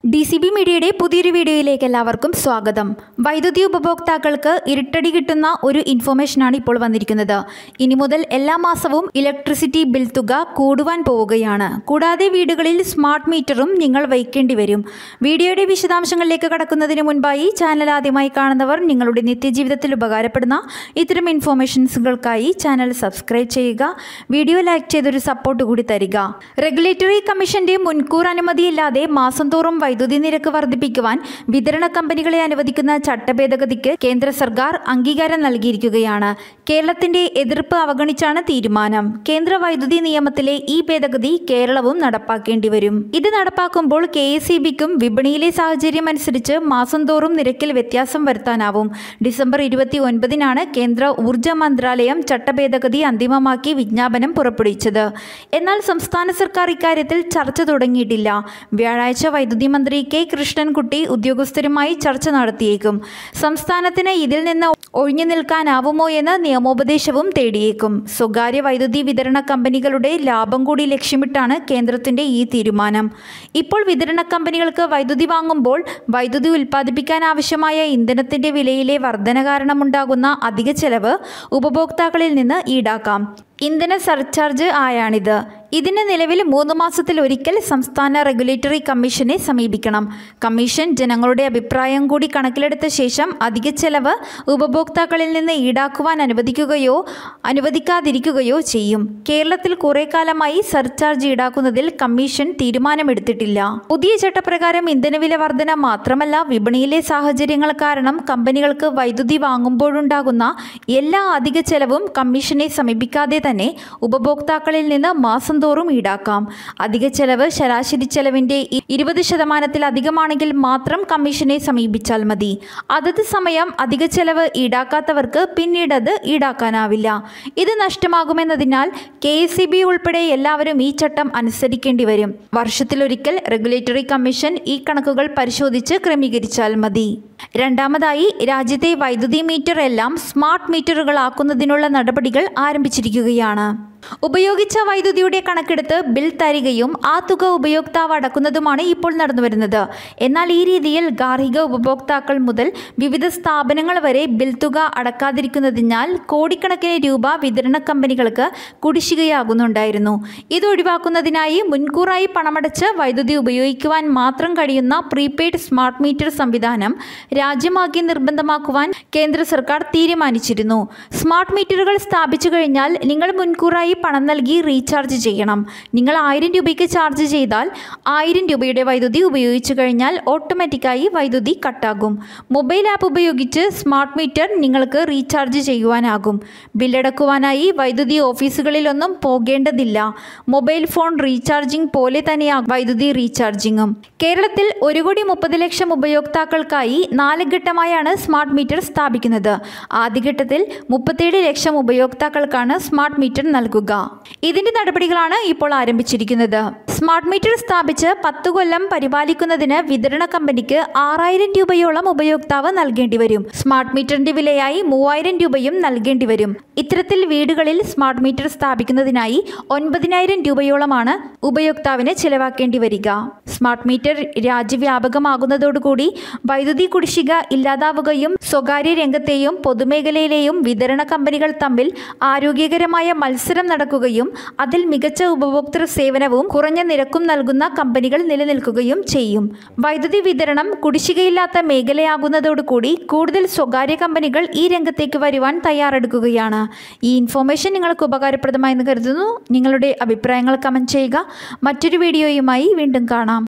D C B മീഡിയയുടെ പുതിയൊരു വീഡിയോയിലേക്ക് എല്ലാവർക്കും സ്വാഗതം വൈദ്യുതി ഉപഭോക്താക്കൾക്ക് ഇരുട്ടടി കിട്ടുന്ന ഒരു ഇൻഫോർമേഷനാണ് ഇപ്പോൾ വന്നിരിക്കുന്നത് ഇനി മുതൽ എല്ലാ മാസവും ഇലക്ട്രിസിറ്റി ബിൽ തുക കൂടുവാൻ പോവുകയാണ് കൂടാതെ വീടുകളിൽ സ്മാർട്ട് മീറ്ററും നിങ്ങൾ വയ്ക്കേണ്ടി വരും വീഡിയോയുടെ വിശദാംശങ്ങളിലേക്ക് കടക്കുന്നതിന് മുൻപായി ചാനൽ ആദ്യമായി കാണുന്നവർ നിങ്ങളുടെ നിത്യജീവിതത്തിൽ ഉപകാരപ്പെടുന്ന ഇത്തരം ഇൻഫോർമേഷൻസുകൾക്കായി ചാനൽ സബ്സ്ക്രൈബ് ചെയ്യുക വീഡിയോ ലൈക്ക് ചെയ്തൊരു സപ്പോർട്ട് കൂടി തരിക റെഗുലേറ്ററി കമ്മീഷന്റെ മുൻകൂർ അനുമതിയില്ലാതെ മാസം തോറും വൈദ്യുതി നിരക്ക് വർദ്ധിപ്പിക്കുവാൻ വിതരണ കമ്പനികളെ അനുവദിക്കുന്ന ചട്ടഭേദഗതിക്ക് കേന്ദ്ര സർക്കാർ അംഗീകാരം നൽകിയിരിക്കുകയാണ് കേരളത്തിന്റെ എതിർപ്പ് അവഗണിച്ചാണ് തീരുമാനം കേന്ദ്ര വൈദ്യുതി നിയമത്തിലെ ഈ ഭേദഗതി കേരളവും നടപ്പാക്കേണ്ടി വരും ഇത് നടപ്പാക്കുമ്പോൾ കെ എസ് ഇ ബിക്കും വിപണിയിലെ സാഹചര്യം അനുസരിച്ച് മാസം തോറും നിരക്കിൽ വ്യത്യാസം വരുത്താനാവും ഡിസംബർ ഇരുപത്തി ഒൻപതിനാണ് കേന്ദ്ര ഊർജ്ജ മന്ത്രാലയം ചട്ടഭേദഗതി അന്തിമമാക്കി വിജ്ഞാപനം പുറപ്പെടുവിച്ചത് എന്നാൽ സംസ്ഥാന സർക്കാർ ഇക്കാര്യത്തിൽ ചർച്ച തുടങ്ങിയിട്ടില്ല വ്യാഴാഴ്ച വൈദ്യുതി മന്ത്രി കെ കൃഷ്ണൻകുട്ടി ഉദ്യോഗസ്ഥരുമായി ചർച്ച നടത്തിയേക്കും സംസ്ഥാനത്തിന് ഇതിൽ നിന്ന് ഒഴിഞ്ഞു നിൽക്കാനാവുമോ എന്ന് നിയമോപദേശവും തേടിയേക്കും സ്വകാര്യ വൈദ്യുതി വിതരണ കമ്പനികളുടെ ലാഭം കൂടി ലക്ഷ്യമിട്ടാണ് കേന്ദ്രത്തിന്റെ ഈ തീരുമാനം ഇപ്പോൾ വിതരണ കമ്പനികൾക്ക് വൈദ്യുതി വാങ്ങുമ്പോൾ വൈദ്യുതി ഉൽപ്പാദിപ്പിക്കാൻ ആവശ്യമായ ഇന്ധനത്തിന്റെ വിലയിലെ വർധന കാരണമുണ്ടാകുന്ന അധിക ചെലവ് ഉപഭോക്താക്കളിൽ നിന്ന് ഈടാക്കാം ഇന്ധന സർചാർജ് ആയാണിത് ഇതിന് നിലവിൽ മൂന്ന് മാസത്തിൽ ഒരിക്കൽ സംസ്ഥാന റെഗുലേറ്ററി കമ്മീഷനെ സമീപിക്കണം കമ്മീഷൻ ജനങ്ങളുടെ അഭിപ്രായം കൂടി കണക്കിലെടുത്ത ശേഷം അധിക ചെലവ് ഉപഭോക്താക്കളിൽ നിന്ന് ഈടാക്കുവാൻ അനുവദിക്കുകയോ അനുവദിക്കാതിരിക്കുകയോ ചെയ്യും കേരളത്തിൽ കുറെ കാലമായി സർചാർജ് ഈടാക്കുന്നതിൽ കമ്മീഷൻ തീരുമാനമെടുത്തിട്ടില്ല പുതിയ ചട്ടപ്രകാരം ഇന്ധനവില വർധന മാത്രമല്ല വിപണിയിലെ സാഹചര്യങ്ങൾ കാരണം കമ്പനികൾക്ക് വൈദ്യുതി വാങ്ങുമ്പോഴുണ്ടാകുന്ന എല്ലാ അധിക ചെലവും കമ്മീഷനെ സമീപിക്കാതെ തന്നെ ഉപഭോക്താക്കളിൽ നിന്ന് മാസം തോറും ഈടാക്കാം അധിക ചെലവ് ശരാശരി ചെലവിന്റെ ഇ- ഇരുപത് ശതമാനത്തിലധികമാണെങ്കിൽ മാത്രം കമ്മീഷനെ സമീപിച്ചാൽ മതി അതത് സമയം അധിക ചെലവ് ഈടാക്കാത്തവർക്ക് പിന്നീട് അത് ഈടാക്കാനാവില്ല ഇത് നഷ്ടമാകുമെന്നതിനാൽ കെ എസ് ബി ഉൾപ്പെടെ എല്ലാവരും ഈ ചട്ടം അനുസരിക്കേണ്ടി വരും വർഷത്തിലൊരിക്കൽ റെഗുലേറ്ററി കമ്മീഷൻ ഈ കണക്കുകൾ പരിശോധിച്ച് ക്രമീകരിച്ചാൽ മതി രണ്ടാമതായി രാജ്യത്തെ വൈദ്യുതി മീറ്റർ എല്ലാം സ്മാർട്ട് മീറ്ററുകളാക്കുന്നതിനുള്ള നടപടികൾ ആരംഭിച്ചിരിക്കുകയാണ് ഉപയോഗിച്ച വൈദ്യുതിയുടെ കണക്കെടുത്ത് ബിൽ തരികയും ആ തുക ഉപയോക്താവ് അടക്കുന്നതുമാണ് ഇപ്പോൾ നടന്നുവരുന്നത് എന്നാൽ ഈ രീതിയിൽ ഗാർഹിക ഉപഭോക്താക്കൾ മുതൽ വിവിധ സ്ഥാപനങ്ങൾ വരെ ബിൽ തുക അടക്കാതിരിക്കുന്നതിനാൽ കോടിക്കണക്കിന് രൂപ വിതരണ കമ്പനികൾക്ക് കുടിശ്ശികയാകുന്നുണ്ടായിരുന്നു ഇത് ഒഴിവാക്കുന്നതിനായി മുൻകൂറായി പണമടച്ച് വൈദ്യുതി ഉപയോഗിക്കുവാൻ മാത്രം കഴിയുന്ന പ്രീപെയ്ഡ് സ്മാർട്ട് മീറ്റർ സംവിധാനം രാജ്യമാകെ നിർബന്ധമാക്കുവാൻ കേന്ദ്ര സർക്കാർ തീരുമാനിച്ചിരുന്നു സ്മാർട്ട് മീറ്ററുകൾ സ്ഥാപിച്ചു കഴിഞ്ഞാൽ നിങ്ങൾ മുൻകൂറായി പണം നൽകി റീചാർജ് ചെയ്യണം നിങ്ങൾ ആയിരം രൂപയ്ക്ക് ചാർജ് ചെയ്താൽ ആയിരം രൂപയുടെ വൈദ്യുതി ഉപയോഗിച്ചു കഴിഞ്ഞാൽ ഓട്ടോമാറ്റിക്കായി വൈദ്യുതി കട്ടാകും മൊബൈൽ ആപ്പ് ഉപയോഗിച്ച് സ്മാർട്ട് മീറ്റർ നിങ്ങൾക്ക് റീചാർജ് ചെയ്യുവാനാകും ബില്ലടക്കുവാനായി വൈദ്യുതി ഓഫീസുകളിലൊന്നും പോകേണ്ടതില്ല മൊബൈൽ ഫോൺ റീചാർജിംഗ് പോലെ തന്നെയാകും വൈദ്യുതി റീചാർജിങ്ങും കേരളത്തിൽ ഒരു കോടി മുപ്പത് ലക്ഷം ഉപയോക്താക്കൾക്കായി നാല് ഘട്ടമായാണ് സ്മാർട്ട് മീറ്റർ സ്ഥാപിക്കുന്നത് ആദ്യഘട്ടത്തിൽ മുപ്പത്തേഴ് ലക്ഷം ഉപയോക്താക്കൾക്കാണ് സ്മാർട്ട് മീറ്റർ നൽകുക ഇതിന്റെ നടപടികളാണ് ഇപ്പോൾ ആരംഭിച്ചിരിക്കുന്നത് സ്മാർട്ട് മീറ്റർ സ്ഥാപിച്ച് പത്ത് കൊല്ലം പരിപാലിക്കുന്നതിന് വിതരണ കമ്പനിക്ക് ആറായിരം രൂപയോളം ഉപയോക്താവ് നൽകേണ്ടി വരും സ്മാർട്ട് മീറ്ററിന്റെ വിലയായി മൂവായിരം രൂപയും നൽകേണ്ടി വരും ഇത്തരത്തിൽ വീടുകളിൽ സ്മാർട്ട് മീറ്റർ സ്ഥാപിക്കുന്നതിനായി ഒൻപതിനായിരം രൂപയോളമാണ് ഉപയോക്താവിന് ചിലവാക്കേണ്ടി വരിക സ്മാർട്ട് മീറ്റർ രാജ്യവ്യാപകമാകുന്നതോടുകൂടി വൈദ്യുതി കുടിശ്ശിക ഇല്ലാതാവുകയും സ്വകാര്യ രംഗത്തെയും പൊതുമേഖലയിലെയും വിതരണ കമ്പനികൾ തമ്മിൽ ആരോഗ്യകരമായ മത്സരം നടക്കുകയും അതിൽ മികച്ച ഉപഭോക്തൃ സേവനവും കുറഞ്ഞ നിരക്കും നൽകുന്ന കമ്പനികൾ നിലനിൽക്കുകയും ചെയ്യും വൈദ്യുതി വിതരണം കുടിശ്ശികയില്ലാത്ത മേഖലയാകുന്നതോടുകൂടി കൂടുതൽ സ്വകാര്യ കമ്പനികൾ ഈ രംഗത്തേക്ക് വരുവാൻ തയ്യാറെടുക്കുകയാണ് ഈ ഇൻഫോർമേഷൻ നിങ്ങൾക്ക് ഉപകാരപ്രദമായെന്ന് കരുതുന്നു നിങ്ങളുടെ അഭിപ്രായങ്ങൾ കമൻറ്റ് ചെയ്യുക മറ്റൊരു വീഡിയോയുമായി വീണ്ടും കാണാം